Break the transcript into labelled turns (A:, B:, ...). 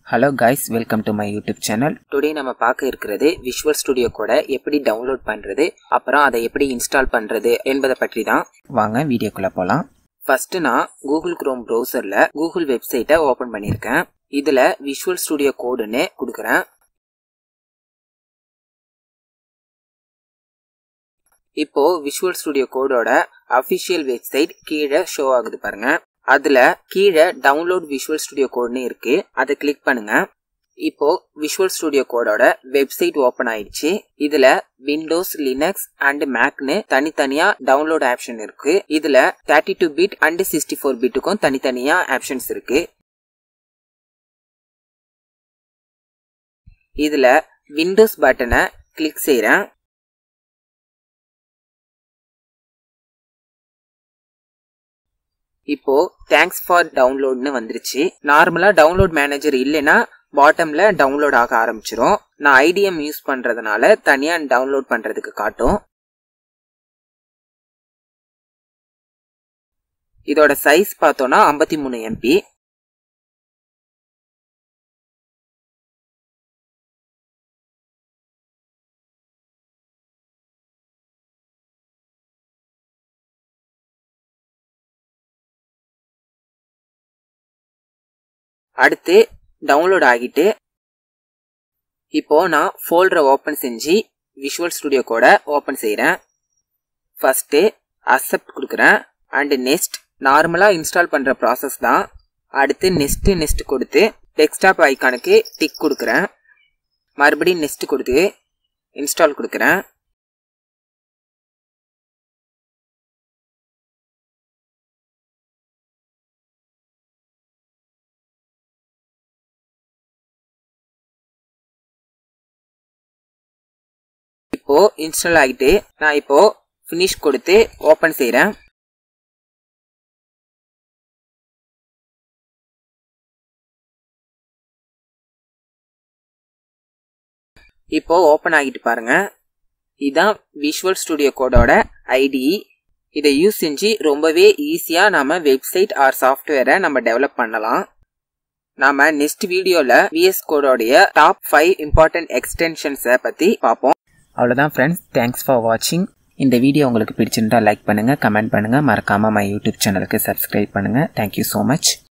A: hello guys welcome to my YouTube channel today நம்ம பார்க்க இருக்கிறது விஷுவல் ஸ்டுடியோ கூட எப்படி டவுன்லோட் பண்ணுறது அப்புறம் அதை எப்படி இன்ஸ்டால் பண்ணுறது என்பதை பற்றி தான் வாங்க வீடியோக்குள்ளே போகலாம் ஃபர்ஸ்ட் நான் கூகுள் குரோம் ப்ரௌசரில் கூகுள் வெப்சைட்டை ஓப்பன் பண்ணியிருக்கேன் இதில் விஷுவல் ஸ்டுடியோ கோடுன்னு கொடுக்குறேன் இப்போ விஷுவல் ஸ்டுடியோ கோடோட அஃபிஷியல் வெப்சைட் கீழே ஷோ ஆகுது பாருங்க அதுல கீழே டவுன்லோட் விஷுவல் ஸ்டுடியோ கோட்னு இருக்கு அதை கிளிக் பண்ணுங்க இப்போ விஷுவல் ஸ்டுடியோ கோடோட வெப்சைட் ஓபன் ஆயிடுச்சு இதுல விண்டோஸ் லினக்ஸ் அண்ட் மேக்னு தனித்தனியா டவுன்லோட் ஆப்ஷன் இருக்கு இதுல thirty two bit and sixty four பிட்டுக்கும் தனித்தனியா ஆப்ஷன்ஸ் இருக்கு இதுல விண்டோஸ் பட்டனை கிளிக் செய்யறேன் இப்போ தேங்க்ஸ் ஃபார் டவுன்லோட்னு வந்துருச்சு நார்மலா டவுன்லோட் மேனேஜர் இல்லைன்னா பாட்டம்ல டவுன்லோட் ஆக ஆரம்பிச்சிரும் நான் ஐடிஎம் யூஸ் பண்றதுனால தனியா டவுன்லோட் பண்றதுக்கு காட்டும் இதோட சைஸ் பார்த்தோம்னா ஐம்பத்தி மூணு எம்பி அடுத்து டவுன்லோட் ஆகிட்டு இப்போ நான் ஃபோல்டரை ஓப்பன் செஞ்சு விஷுவல் ஸ்டுடியோ கூட ஓப்பன் செய்கிறேன் ஃபஸ்ட்டு அக்செப்ட் கொடுக்குறேன் அண்டு நெக்ஸ்ட் நார்மலாக இன்ஸ்டால் பண்ணுற ப்ராசஸ் தான் அடுத்து நெக்ஸ்ட்டு நெக்ஸ்ட் கொடுத்து டெஸ்க்டாப் ஐக்கானுக்கு டிக் கொடுக்குறேன் மறுபடியும் நெக்ஸ்ட் கொடுத்து இன்ஸ்டால் கொடுக்குறேன் இப்போ இன்ஸ்டால் ஆகிட்டு நான் இப்போ ஃபினிஷ் கொடுத்து ஓப்பன் செய்கிறேன் இப்போ ஓப்பன் ஆகிட்டு பாருங்க இதுதான் விஷுவல் ஸ்டுடியோ கோடோட ஐடி இதை யூஸ் செஞ்சு ரொம்பவே ஈஸியாக நம்ம வெப்சைட் ஆர் சாஃப்ட்வேரை நம்ம டெவலப் பண்ணலாம் நாம நெக்ஸ்ட் வீடியோவில் விஎஸ் கோடோடைய டாப் ஃபைவ் இம்பார்ட்டன்ட் எக்ஸ்டென்ஷன்ஸை பற்றி பார்ப்போம் அவ்வளோதான் ஃப்ரெண்ட்ஸ் தேங்க்ஸ் ஃபார் வாட்சிங் இந்த வீடியோ உங்களுக்கு பிடிச்சிருந்தா லைக் பண்ணுங்கள் கமெண்ட் பண்ணுங்கள் மறக்காமல் மை யூடியூப் சேனலுக்கு சப்ஸ்கிரைப் பண்ணுங்கள் தேங்க்யூ ஸோ மச்